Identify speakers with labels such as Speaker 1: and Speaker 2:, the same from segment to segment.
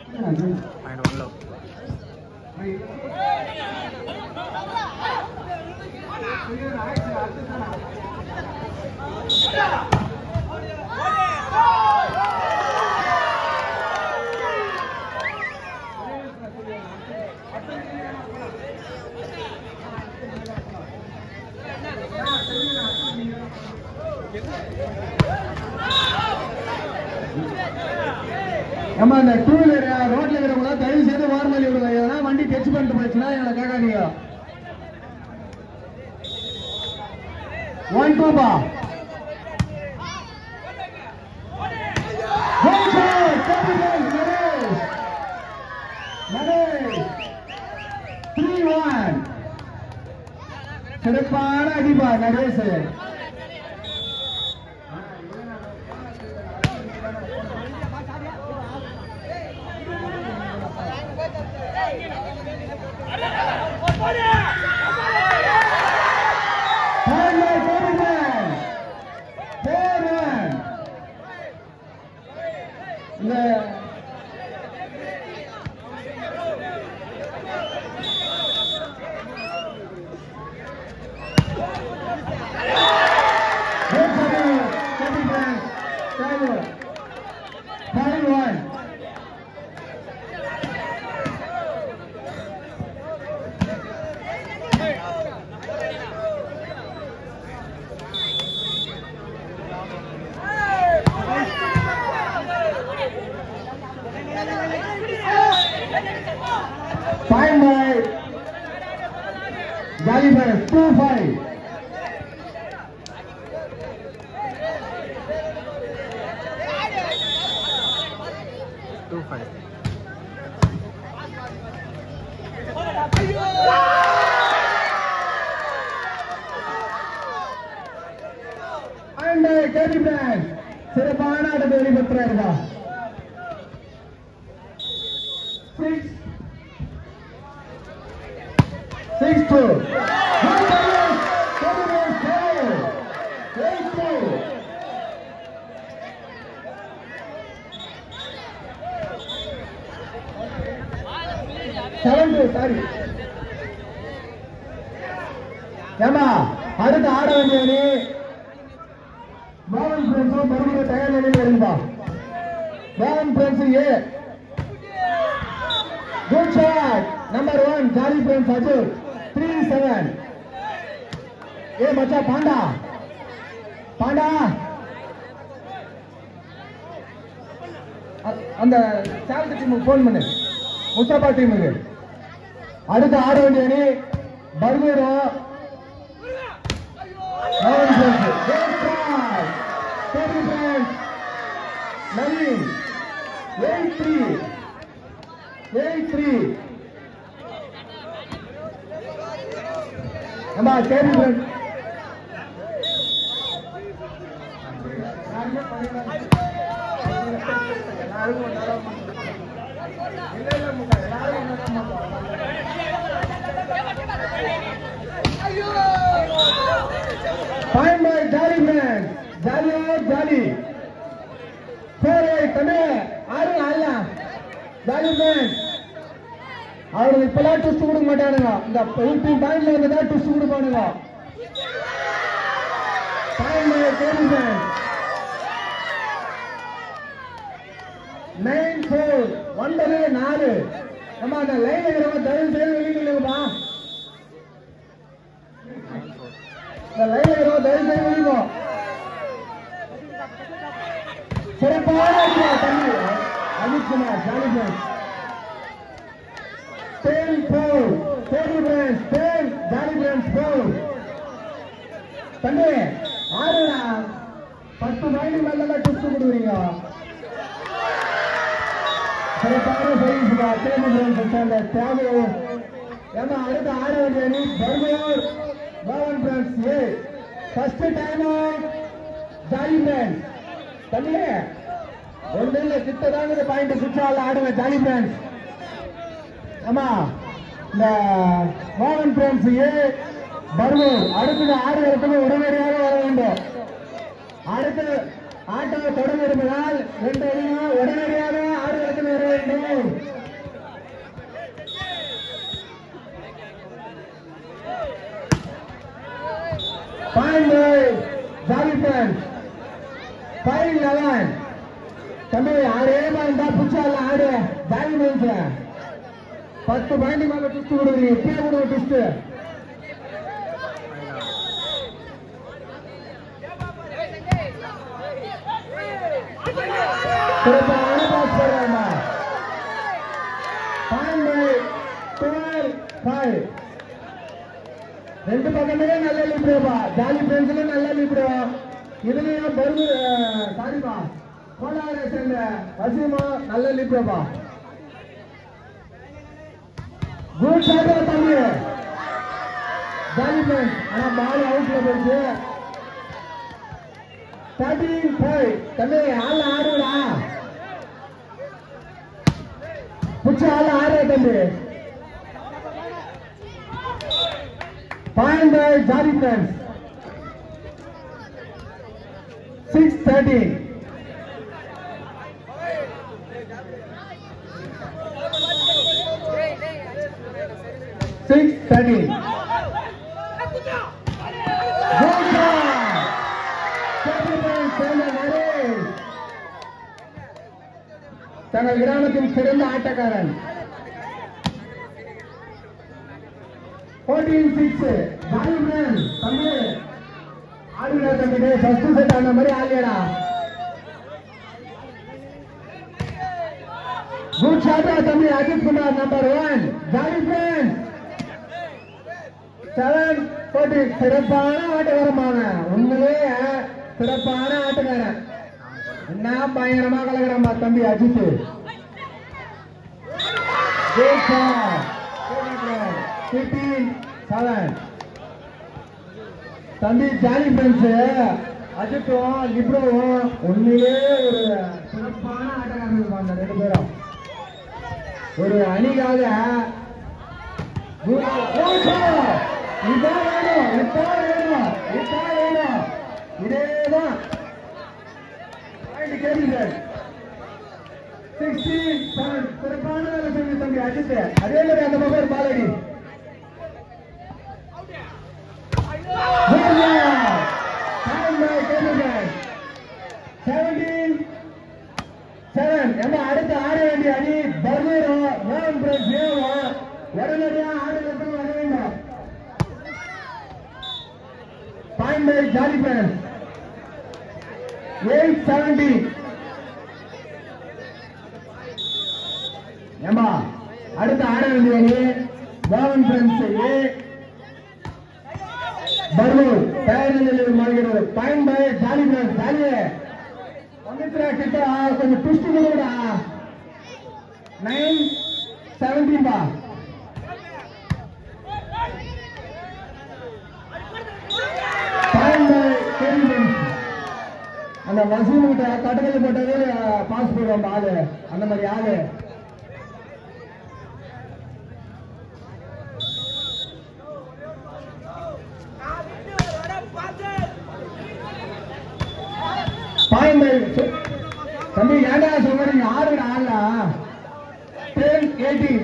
Speaker 1: Point ஒன்ல
Speaker 2: நம்ம இந்த டூ வீலர் ரோட்ல இருக்கிறவங்கள தயவு செய்து ஓரம் பண்ணி விடுங்க எதனா வண்டி டச் பண்ணிட்டு போச்சுன்னா எங்களை கேட்காதீங்க ஒன் டூ பா த்ரீ ஒன் சிறப்பான அடிப்பா Natesh Final Tournament. Four run. இந்த Five one. Five by Gallivers, two five.
Speaker 1: Two five
Speaker 2: And uh, Kelly Brand, சிறப்பான ஆட்டத்தை வெளிப்பட்டுறாருக்கா six six two eight two seven two sorry ஏமா அடுத்து ஆட வேண்டிய அணி மோகன் பிரெண்ட்ஸும் மறுபடியும் தயார் நிலையில் இருந்தா மோகன் பிரெண்ட்ஸ் ஏ good shot number one jolly friends Ajith three seven ஏ மச்சா பாண்டா பாண்டா அ- அந்த சேலத்து டீமுக்கு ஃபோன் பண்ணு முஸ்தபா டீமுக்கு அடுத்து ஆட வேண்டிய அணி பர்கூரும் மோகன் friends good shot thirty friends Naveen eight three eight three நம்ம thirty friends Find my jolly man. Jolly or jolly. Four eight தம்பி ஆறு ஆளா ஜாலி மேன் அவருக்கு இப்பெல்லாம் ட்விஸ்ட் கொடுக்க மாட்டானுங்க இந்த எயிட்டீன் பாயிண்ட்ல வந்து தான் ட்விஸ்ட் கொடுப்பானுங்க Find my jolly man. Nine four ஒன்பது நாலு நம்ம அந்த லைன்ல இருக்கிறவங்க தயவு செய்து வெளியே நில்லுங்கப்பா இந்த லைன்ல இருக்கிறவங்க தயவு செய்து வெளியே சிறப்பான அடியா தம்பி அஜித்குமார் ஜாலிபன் ten four thirty friends ten jolly friends four தம்பி ஆறுடா பத்து மைண்டு மேல டிஸ்ட் கொடுக்குறீங்க சிறப்பான சர்வீஸ்గా தேமுதிரன் சேர்ந்த தியாகு ஏன்னா அடுத்த ஆறு வேண்டிய அணி பர்மூர் மோகன் பிரான்ஸ் ஏ ஃபர்ஸ்ட் டைம் ஜாலி பிரான்ஸ் தம்பி ஒண்ணு இல்ல சித்ததாங்க பாயிண்ட் சுற்றால ஆடுவேன் ஜாலி பிரான்ஸ் ஆமா இந்த மோகன் பிரான்ஸ் ஏ பர்மூர் அடுத்தது ஆறு இடத்துல உடனடியாக வர வேண்டும் அடுத்து ஆட்டம் தொடங்க இருப்பதால் ரெண்டு அணியும் உடனடியாக ஆறு இடத்தில் வர வேண்டும் point jolly friends five eleven தம்பி ஆடே இருந்தா புச்சால ஆடு ஜாலி ஃப்ரெண்ட்ஸ் பத்து பாயிண்ட் மேல டிஸ்ட் கொடுக்குறீங்க கீழே கொடுங்க டிஸ்ட் சிறப்பான பாஸ் போடுறாங்க பாயிண்ட் டுவெல் ஃபைவ் ரெண்டு பக்கமே நல்ல லிப்ரோபா ஜாலி ஃப்ரெண்ட்ஸ்ல நல்ல லிப்ரோ இதுலயும் பர்வு சாரிப்பா கோலார சேர்ந்த வசீமா நல்ல லிப்ரோபா குட் ஷாட் தம்பி ஜாலி ஃப்ரெண்ட்ஸ் ஆனா பால் அவுட்ல போயிடுச்சு தேர்ட்டீன் ஃபைவ் தம்பி ஆள் ஆடுடா புச்ச ஆள் ஆடுற தம்பி Point by Jari friends. Six thirty. Six thirty. Good shot. Jari friends, சேர்ந்த நரேஷ். தங்கள் கிராமத்தின் சிறந்த ஆட்டக்காரன் ஃபோர்டீன் சிக்ஸ் ஜாலிமேன் தம்பி ஆடுடா தம்பி டேய் ஃபர்ஸ்ட் செட் ஆன மாதிரி ஆடுடா குட் ஷாட் தம்பி Ajith Kumar number one jolly friend seven forty சிறப்பான ஆட்டக்காரமான உண்மையிலே சிறப்பான ஆட்டக்காரன் என்ன பயங்கரமா கலக்கிறான்பா தம்பி Ajith good shot fifteen seven தம்பி ஜாலி ஃப்ரெண்ட்ஸ் அஜித்தும் லிப்ரோவும் உண்மையிலே ஒரு சிறப்பான ஆட்டக்காரர்கள் அந்த ரெண்டு பேரும் ஒரு அணிக்காக இதான் வேணும் இதான் வேணும் இதான் வேணும் இதேதான் பாயிண்ட் கேள்வி சிக்ஸ்டீன் செவன் சிறப்பான வேலை செஞ்சு தம்பி அஜித் அதே மாதிரி அந்த பக்கம் ஒரு பாலடி அடுத்து ஆட வேண்டிய அணி பர்மீரோ மோகன் பிரஸ் தேவம் உடனடியாக ஆடுகளுக்கு வர வேண்டும் பாயிண்ட் பை ஜாலி பேரன் எயிட் செவன்டி ஏமா அடுத்து ஆட வேண்டிய அணி மோகன் ஃப்ரெண்ட்ஸ் ஏ பர்மூர் தயார் நிலையில் மாறுகிறது பாயிண்ட் பை ஜாலி ஃப்ரெண்ட்ஸ் ஜாலியே பவித்ரா கிட்ட கொஞ்சம் ட்விஸ்ட் கொடுடா நைன் செவன்டீன் பா பாயிண்ட் பை கேள்வி அந்த வசூல் கிட்ட கட்டளை போட்டது பாஸ் போடுவோம் ஆளு அந்த மாதிரி ஆளு பாயிண்ட் பை தம்பி ஏண்டா சொல்றீங்க ஆறுடா ஆளா டென் எயிட்டீன்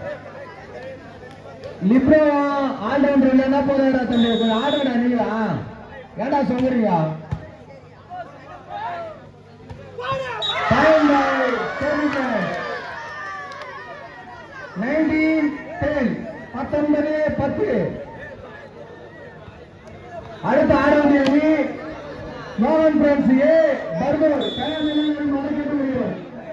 Speaker 2: லிப்ரோ ஆல்ரவுண்டர் இல்லைன்னா போதாடா தம்பி கொஞ்சம் ஆடுடா நீங்களா ஏண்டா சொல்றீங்க point by ten nineteen ten பத்தொன்பது பத்து அடுத்த ஆட வேண்டிய அணி மோகன் பிரான்ஸ் ஏ பர்கர் கயாமிலிருந்து மறைக்க முடியும்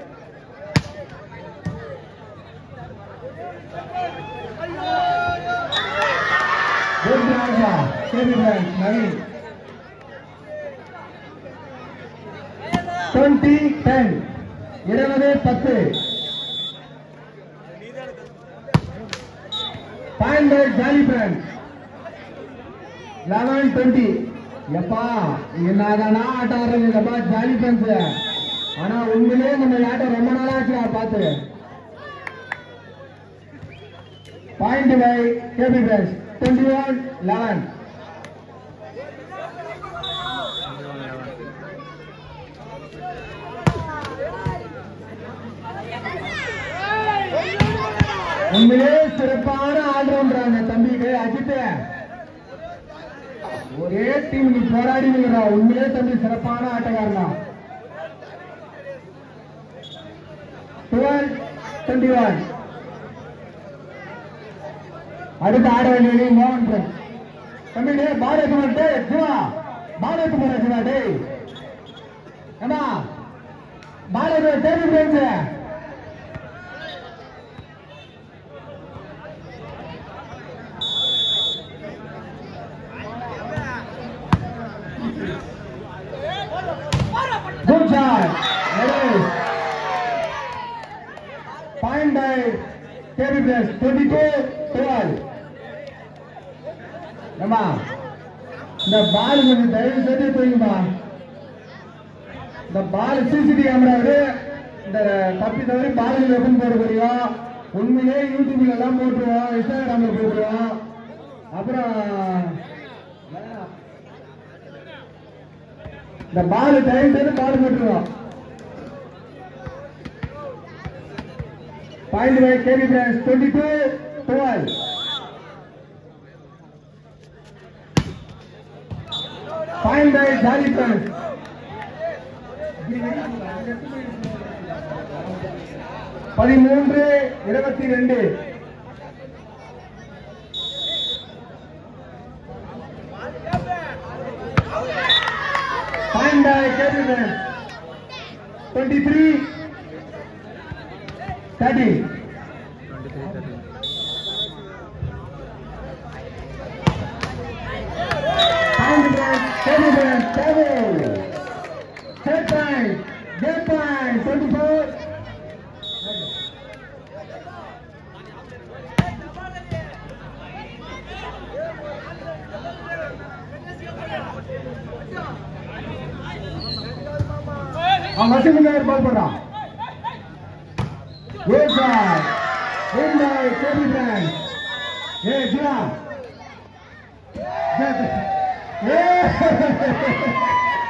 Speaker 2: good Raja KB friends Naveen twenty ten இருபது பத்து point by jolly friends eleven twenty எப்பா என்னதானா ஆட்டம் ஆடுறீங்கப்பா ஜாலி ஃப்ரெண்ட்ஸ் ஆனா உண்மையிலே நம்ம ஆட்டம் ரொம்ப நாளா ஆச்சுடா பார்த்து point by KB friends twenty one eleven உண்மையிலே சிறப்பான ஆல்ரவுண்டர் அந்த தம்பிக்கு அஜித் ஒரே டீம் நீ போராடி நிக்கிறா உண்மையிலே தம்பி சிறப்பான ஆட்டக்காரன் தான் டுவெல் டுவெண்ட்டி ஒன் அடுத்த ஆட வேண்டிய மோகன் பிரன் தம்பி டே பால் எடுத்து மாட்டே சிவா பால் எடுத்து போற சிவா டேய் ஏமா பால் எடுத்து தேடி friends Good shot. Nice. Point by KB Press, 22 12. ஏம்மா இந்த பால் கொஞ்சம் தயவு செய்து போய்க்குமா இந்த பால் சிசிடிவி கேமராவில் இந்த தப்பி தவறி பால் வெப்பன் போட முடியும் உண்மையிலே யூடியூப்ல எல்லாம் போட்டுருவோம் இன்ஸ்டாகிராம்ல போட்டுருவோம் அப்புறம் இந்த பால் டைம் செய்து பால் போட்டுருவோம் point by KB friends twenty two twelve point by jolly friends பதிமூன்று இருபத்தி ரெண்டு Find by Kevin Rand. 23 30.
Speaker 1: 23 13.
Speaker 2: Find by Kevin Rand. Kevin. Set point. Get point. 24. அவன் மட்டும் முன்னாடி பால் போடுறான் good ball win by KB friends ஏ ஜியா ஏ